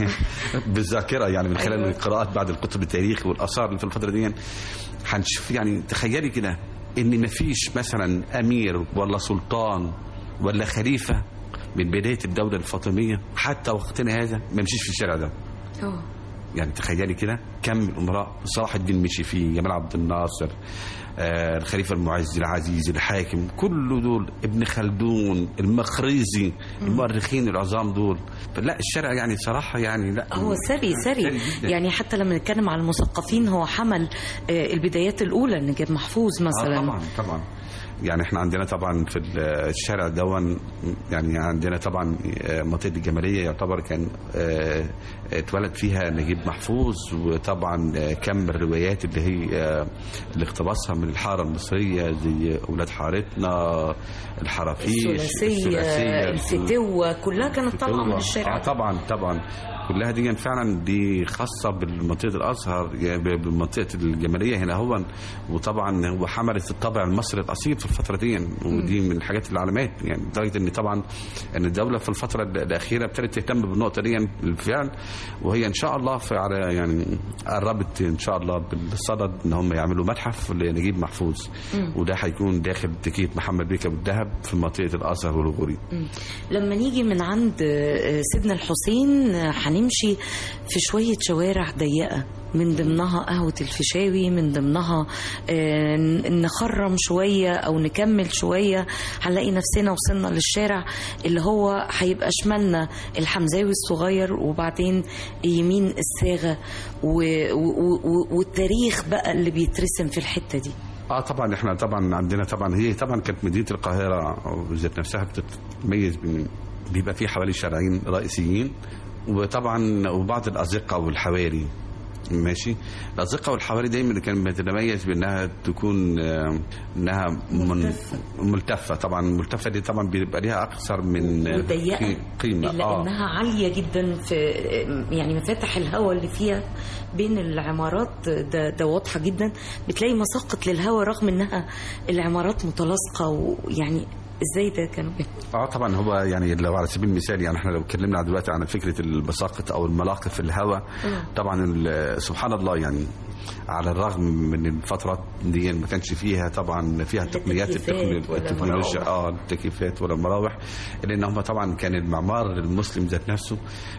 بالذاكره يعني من خلال أيوة. القراءات بعد الكتب التاريخ والاثار اللي في الفتره دي هنشوف يعني تخيلي كده ان مفيش مثلا امير ولا سلطان ولا خليفه من بدايه الدوله الفاطميه حتى وقتنا هذا ما يمشيش في الشارع ده اه يعني تخيلي كده كم الامراء صلاح الدين مشي فيه جمال عبد الناصر آه الخليفه المعز العزيز الحاكم كل دول ابن خلدون المخريزي المؤرخين العظام دول لا الشارع يعني صراحه يعني لا هو ثري ثري جداً. يعني حتى لما نتكلم على المثقفين هو حمل آه، البدايات الاولى نجيب محفوظ مثلا آه طبعا طبعا يعني احنا عندنا طبعا في الشارع دون يعني عندنا طبعا آه، منطقه الجماليه يعتبر كان آه، اتولد فيها نجيب محفوظ وطبعا آه، كم الروايات اللي هي آه، اللي اقتبسها من الحاره المصريه زي اولاد حارتنا الحرافيش الثلاثيه الفتوه كلها كانت طالعه من آه الشارع طبعا طبعا كلها دي فعلا دي خاصه بالمنطقه الازهر يعني بمنطقه الجماليه هنا هو وطبعا هو حملت الطابع المصري الاصيل في الفتره دي ودي من الحاجات العلامات يعني لدرجه ان طبعا ان الدوله في الفتره الاخيره ابتدت تهتم بالنقطه دي بالفعل وهي ان شاء الله في على يعني قربت ان شاء الله بالصدد ان هم يعملوا متحف لنجيب محفوظ مم. وده هيكون داخل تكييف محمد بيك ابو الدهب في منطقه الازهر والغوري مم. لما نيجي من عند آه، سيدنا الحسين آه، هنمشي في شوية شوارع ضيقة من ضمنها قهوة الفيشاوي من ضمنها آه، ن- نخرم شوية أو نكمل شوية هنلاقي نفسنا وصلنا للشارع اللي هو هيبقى شمالنا الحمزاوي الصغير وبعدين يمين الصاغة و- و- و- والتاريخ بقى اللي بيترسم في الحتة دي اه طبعا احنا طبعا عندنا طبعا هي طبعا كانت مدينه القاهره ذات نفسها بتتميز بان بيبقى في حوالي شارعين رئيسيين وطبعا وبعض الازقه والحواري ماشي الازقه والحواري دايما كانت بتتميز بانها تكون آه، انها من ملتفه طبعا الملتفه دي طبعا بيبقى ليها اكثر من آه، وضيقة قي- قيمه إلا اه إنها عالية جدا في يعني مفاتح الهواء اللي فيها بين العمارات ده, ده واضحة جدا بتلاقي مساقط للهواء رغم إنها العمارات متلاصقة ويعني ازاي ده كانوا بيعملوا؟ اه طبعا هو يعني لو على سبيل المثال يعني احنا لو اتكلمنا دلوقتي عن فكره المساقط او الملاقط في الهواء طبعا ال- سبحان الله يعني على الرغم من الفترات دي ما كانش فيها طبعا فيها تقنيات تكييفات التكنو- ولا التكنولوجيا مراوح. اه التكييفات ولا المراوح لان هم طبعا كان المعمار المسلم ذات نفسه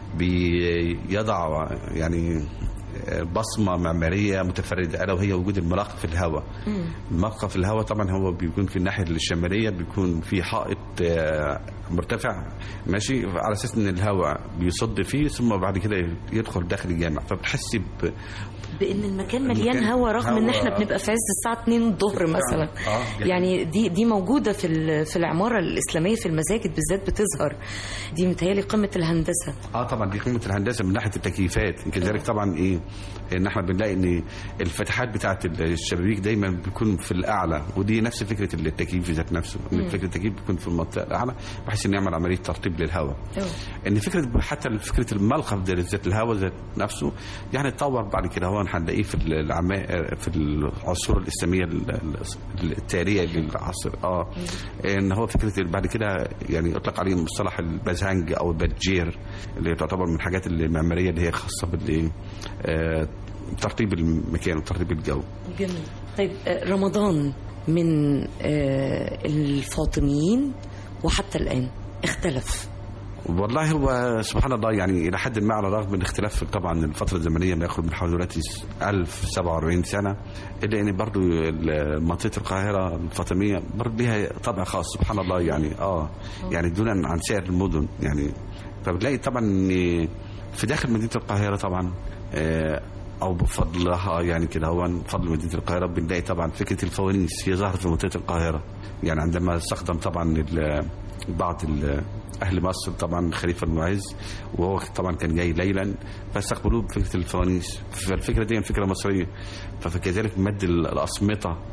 بيضع يعني بصمه معماريه متفرده الا وهي وجود الملاقط في الهواء الملقى في الهواء طبعا هو بيكون في الناحيه الشماليه بيكون في حائط آه، مرتفع ماشي على اساس ان الهواء بيصد فيه ثم بعد كده يدخل داخل الجامع فبتحس ب- بان المكان مليان المكان هوا رغم ان هوا. احنا بنبقى في عز الساعه 2 الظهر مثلا آه، دي يعني دي دي موجوده في ال- في العماره الاسلاميه في المساجد بالذات بتظهر دي متهيألي قمه الهندسه اه طبعا دي قيمه الهندسه من ناحيه التكييفات كذلك طبعا ايه ان احنا بنلاقي ان الفتحات بتاعه الشبابيك دايما بيكون في الاعلى ودي نفس فكره التكييف ذات نفسه مم. ان فكره التكييف بيكون في المنطقه الاعلى بحيث ان يعمل عمليه ترطيب للهواء ان فكره حتى فكره الملقف ده ذات الهواء ذات نفسه يعني اتطور بعد كده هو هنلاقيه في العما في العصور الاسلاميه ال- ال- التاليه للعصر اه ان هو فكره بعد كده يعني اطلق عليه مصطلح البازهنج او البادجير اللي تعتبر من الحاجات المعماريه اللي هي خاصه بالايه آه، ترطيب المكان وترطيب الجو جميل طيب آه، رمضان من آه، الفاطميين وحتى الان اختلف والله هو سبحان الله يعني الى حد ما على الرغم من اختلاف طبعا الفتره الزمنيه ما ياخذ من حوالي دلوقتي 1047 سنه الا ان برضو ال- منطقه القاهره الفاطميه برضو ليها طابع خاص سبحان الله يعني اه يعني دونا عن سائر المدن يعني فبتلاقي طبعا إن في داخل مدينه القاهره طبعا آه، او بفضلها يعني كده هو بفضل مدينه القاهره بنلاقي طبعا فكره الفوانيس هي ظهرت في منطقه القاهره يعني عندما استخدم طبعا ال- بعض ال- اهل مصر طبعا الخليفه المعز وهو طبعا كان جاي ليلا فاستقبلوه بفكره الفوانيس فالفكره دي فكره مصريه فكذلك مد ال- الاصمته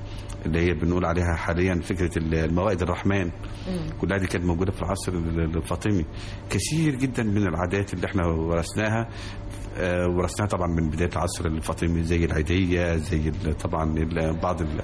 اللي هي بنقول عليها حاليا فكره الموائد الرحمن كلها دي كانت موجوده في العصر الفاطمي كثير جدا من العادات اللي احنا ورثناها آه، ورثناها طبعا من بدايه العصر الفاطمي زي العيديه زي ال- طبعا ال- بعض ال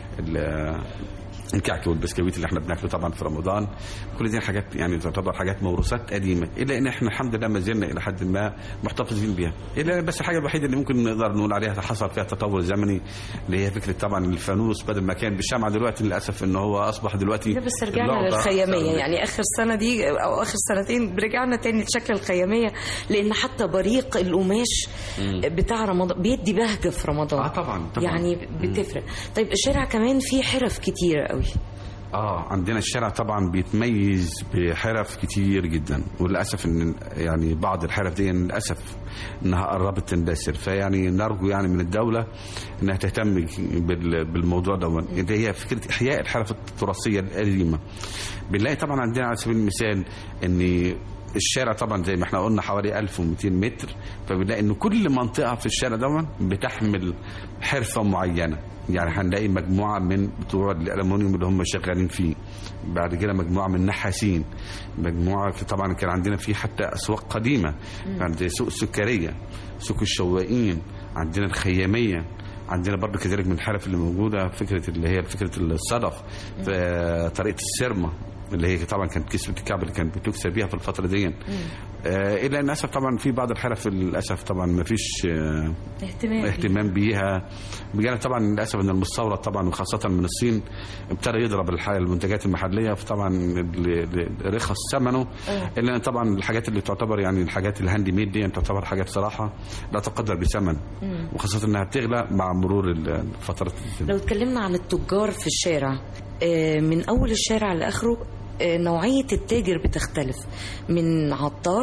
ال- الكعك والبسكويت اللي احنا بناكله طبعا في رمضان كل دي حاجات يعني تعتبر حاجات موروثات قديمه الا ان احنا الحمد لله ما زلنا الى حد ما محتفظين بيها الا بس الحاجه الوحيده اللي ممكن نقدر نقول عليها حصل فيها تطور زمني اللي هي فكره طبعا الفانوس بدل ما كان بالشمعه دلوقتي للاسف ان هو اصبح دلوقتي ده بس رجعنا اللعبة للخيامية أكثر. يعني آخر سنة دي أو آخر سنتين رجعنا تاني لشكل الخيامية لأن حتى بريق القماش بتاع رمضان بيدي بهجة في رمضان اه طبعا طبعا يعني بتفرق طيب الشارع كمان فيه حرف كتيرة قوي اه عندنا الشارع طبعا بيتميز بحرف كتير جدا وللاسف ان يعني بعض الحرف دي للاسف انها قربت تندثر فيعني نرجو يعني من الدوله انها تهتم بال- بالموضوع ده اللي هي فكره احياء الحرف التراثيه القديمه بنلاقي طبعا عندنا على سبيل المثال ان الشارع طبعا زي ما احنا قلنا حوالي 1200 متر فبنلاقي ان كل منطقه في الشارع ده بتحمل حرفه معينه يعني هنلاقي مجموعه من بتوع الالومنيوم اللي هم شغالين فيه بعد كده مجموعه من النحاسين مجموعه طبعا كان عندنا في حتى اسواق قديمه عند سوق السكريه سوق الشواقين عندنا الخياميه عندنا برضو كذلك من الحرف اللي موجوده فكره اللي هي فكره الصدف في طريقه السرمه اللي هي طبعا كانت كسبة الكعب اللي كانت بتكسب بيها في الفترة دي آه إلا أن للأسف طبعا في بعض الحرف للأسف طبعا ما فيش آه اهتمام اهتمام بيها بجانب طبعا للاسف ان المستورد طبعا وخاصه من الصين ابتدى يضرب الح- المنتجات المحليه فطبعا ال- ال- رخص ثمنه الا ان طبعا الحاجات اللي تعتبر يعني الحاجات الهاندي ميد دي تعتبر حاجات صراحه لا تقدر بثمن مم. وخاصه انها بتغلى مع مرور ال- فتره الزمن لو اتكلمنا عن التجار في الشارع آه، من أول الشارع لآخره آه، نوعية التاجر بتختلف من عطار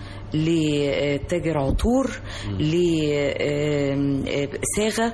لتاجر عطور لصاغة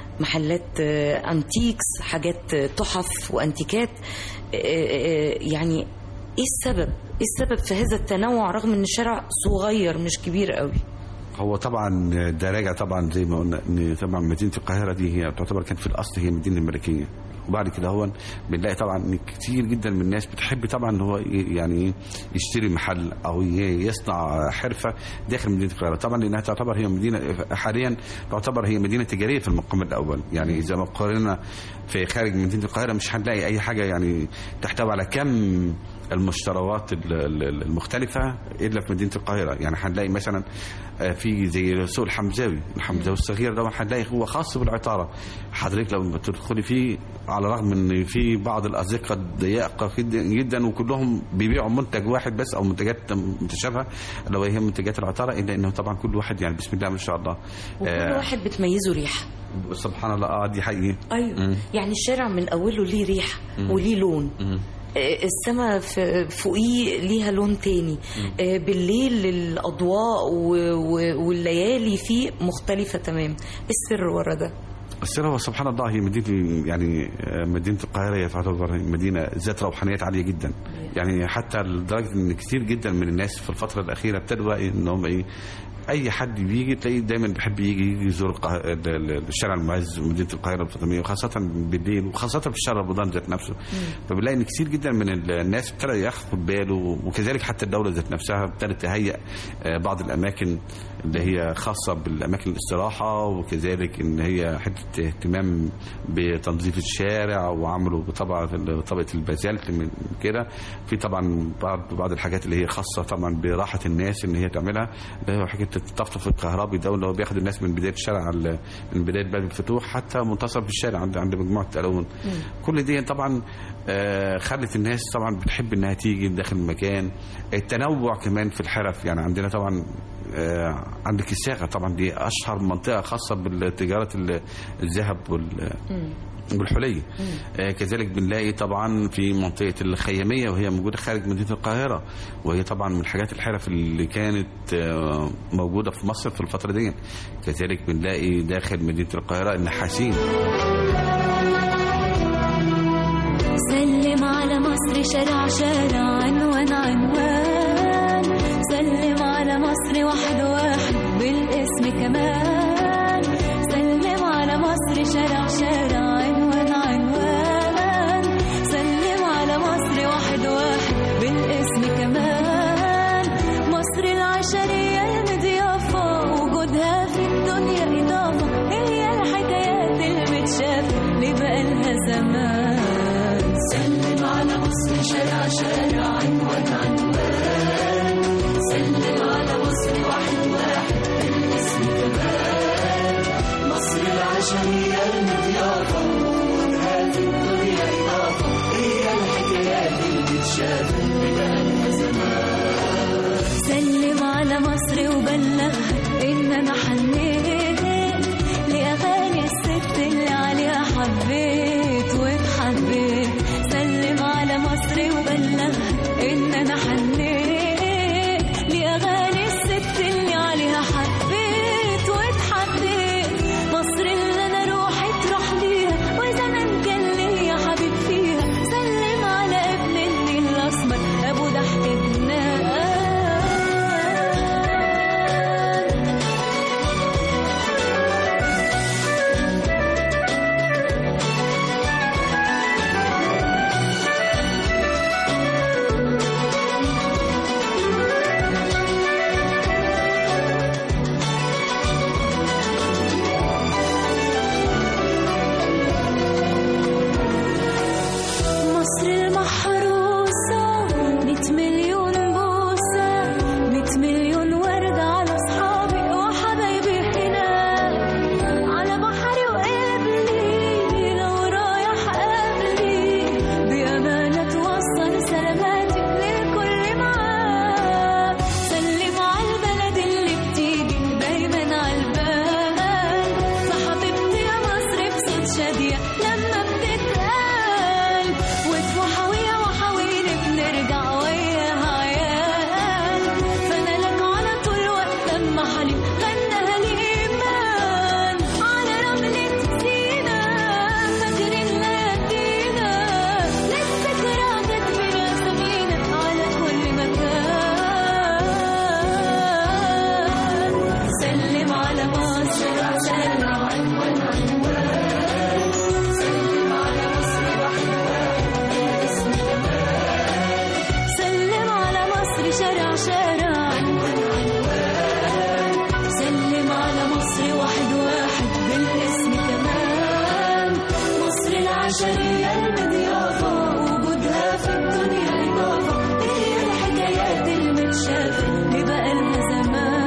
محلات آه، أنتيكس حاجات آه، تحف وأنتيكات آه، آه، يعني ايه السبب ايه السبب في هذا التنوع رغم ان الشارع صغير مش كبير قوي هو طبعا ده راجع طبعا زي ما قلنا ان طبعا مدينه القاهره دي هي تعتبر كانت في الاصل هي مدينه ملكيه وبعد كده هو بنلاقي طبعا ان كتير جدا من الناس بتحب طبعا ان هو ي- يعني يشتري محل او ي- يصنع حرفه داخل مدينه القاهره طبعا لانها تعتبر هي مدينه حاليا تعتبر هي مدينه تجاريه في المقام الاول يعني اذا ما قارنا في خارج مدينه القاهره مش هنلاقي اي حاجه يعني تحتوي على كم المشتريات ال- ال- المختلفة إلا في مدينة القاهرة يعني هنلاقي مثلا آه، في زي سوق الحمزاوي الحمزاوي الصغير ده هنلاقي هو خاص بالعطارة حضرتك لو تدخلي فيه على الرغم ان في بعض الأزقة ضيقة جدا- جدا وكلهم بيبيعوا منتج واحد بس أو منتجات متشابهة لو هي منتجات العطارة إلا إنه طبعا كل واحد يعني بسم الله ما شاء الله وكل آه، واحد بتميزه ريحه سبحان الله اه دي حقيقي ايوه مم. يعني الشارع من اوله ليه ريحه مم. وليه لون مم. آه، السماء في- فوقيه ليها لون تاني آه، بالليل الاضواء و- و- والليالي فيه مختلفه تمام إيه السر ورا ده السر هو سبحان الله هي مدينة يعني آه، مدينة القاهرة هي تعتبر مدينة ذات روحانيات عالية جدا يعني حتى لدرجة ان كتير جدا من الناس في الفترة الأخيرة ابتدوا بقى انهم ايه اي حد بيجي تلاقيه دايما بيحب يجي يجي يزور القاه... ال- ال- الشارع المعز مدينه القاهره الفاطميه وخاصه بالليل وخاصه في شهر رمضان ذات نفسه فبنلاقي ان كتير جدا من ال- الناس ابتدى ياخد باله وكذلك حتى الدوله ذات نفسها ابتدت تهيئ آه، بعض الاماكن اللي هي خاصه بالاماكن الاستراحه وكذلك ان هي حته اهتمام بتنظيف الشارع وعمله بطبعه طبقه البازلت من كده في طبعا بعض بعض الحاجات اللي هي خاصه طبعا براحه الناس ان هي تعملها اللي هو حكايه الطفطف الكهربي ده اللي هو بياخد الناس من بدايه الشارع ال- من بدايه باب الفتوح حتى منتصف الشارع عند عند مجموعه الالون كل دي طبعا آه، خلت الناس طبعا بتحب انها تيجي داخل المكان التنوع كمان في الحرف يعني عندنا طبعا آه، عندك الصاغه طبعا دي اشهر منطقه خاصه بالتجاره ال- الذهب وال والحلي آه كذلك بنلاقي طبعا في منطقة الخيامية وهي موجودة خارج مدينة القاهرة وهي طبعا من الحاجات الحرف اللي كانت آه موجودة في مصر في الفترة دي كذلك بنلاقي داخل مدينة القاهرة النحاسين سلم على مصر شارع شارع عنوان عنوان سلم على مصر واحد واحد بالاسم كمان سلم على مصر شارع شارع عنوان عنوان العشرية المضيافة وجودها في الدنيا إضافة هي الحكايات اللي بتشافى بقالها زمان سلم على مصر وبلغها ان انا حنيت لاغاني الست اللي عليها حبيت واتحبيت سلم على مصر وبلغها ان انا حنيت لاغاني الست اللي عليها حبيت واتحبيت مصر اللي انا روحي تروح ليها وزمان كان ليا حبيب فيها سلم على ابن النيل الاسمر ابو ضحكتنا مصر المحروسة ميت مليون بوسة ميت مليون وردة على أصحابي وحبايبي هناك على بحري وقبلي لو رايح قبلي بأمانة توصل سلاماتي للكل معاك سلم على البلد اللي بتيجي دايما على البال فحبيبتي يا مصر بصوت شادية لما بتتقال وتفوحوية وحويني بنرجع وياها عيال فانا لك على طول وقت لما حليم غناها الإيمان على رملة سينا فاكرين ليالينا للذكرى كاتبين سمينا على كل مكان سلم على مصر سلم عنوان عنوان سلم على مصر واحد واحد اسم كمان سلم على مصر شارع شارع عنوان عنوان سلم على مصر واحد واحد بالاسم كمان مصر العشرية المضيافة وجودها في الدنيا إضافة هي الحكايات المتشافة بقى لها زمان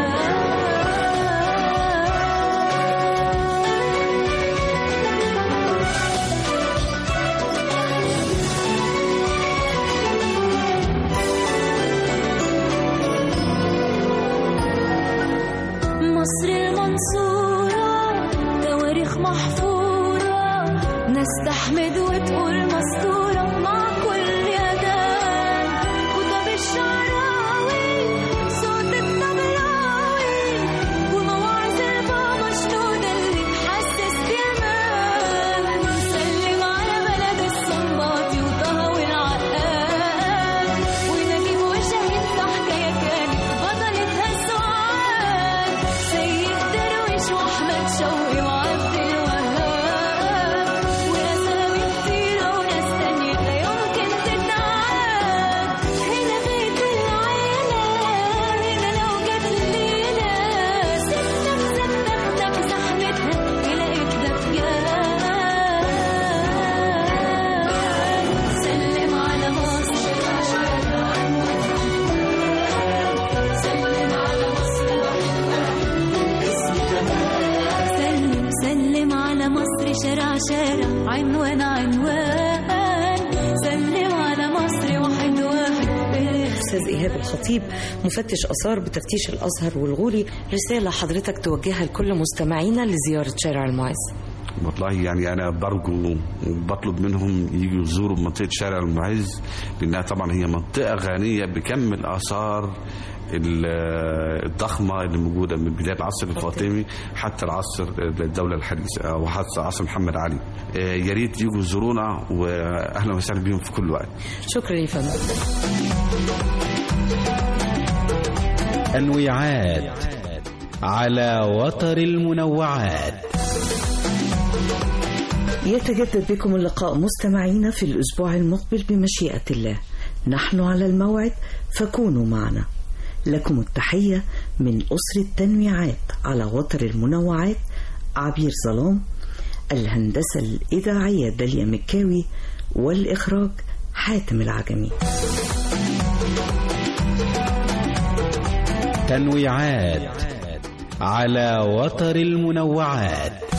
مصر المنصورة تواريخ محفورة ناس تحمد وتقول مستورة مع كل أذان خطب الشعراوي صوت الطبلاوي ومواعظ البابا شنودة اللي تحسس بأمان سلم على بلد الصنباطي وطه والعقاد ونجيب وشهيد في حكاية كانت بطلتها السعاد سيد درويش واحمد شوقي وعبد الوهاب واسامي كتيرة وناس تانية لا يمكن تتعاد هنا بيت العيلة هنا لو جت ليلة سنك سنك زحمتها تلاقيك دفيان سلم على مصر سلم على مصر سلم سلم على مصر شارع شارع عنوان عنوان سلم على مصر واحد واحد استاذ ايهاب الخطيب مفتش اثار بتفتيش الازهر والغولي رساله حضرتك توجهها لكل مستمعينا لزياره شارع المعز والله يعني انا برجو بطلب منهم يجوا يزوروا منطقه شارع المعز لانها طبعا هي منطقه غنيه بكم الاثار ال- الضخمه اللي موجوده من بدايه العصر الفاطمي حتى العصر الدوله الحديثه او حتى عصر محمد علي آه، يا ريت يجوا يزورونا واهلا وسهلا بهم في كل وقت شكرا يا فندم تنويعات على وتر المنوعات يتجدد بكم اللقاء مستمعينا في الأسبوع المقبل بمشيئة الله نحن على الموعد فكونوا معنا لكم التحية من أسرة التنويعات على وتر المنوعات عبير ظلام الهندسة الإذاعية داليا مكاوي والإخراج حاتم العجمي تنويعات على وتر المنوعات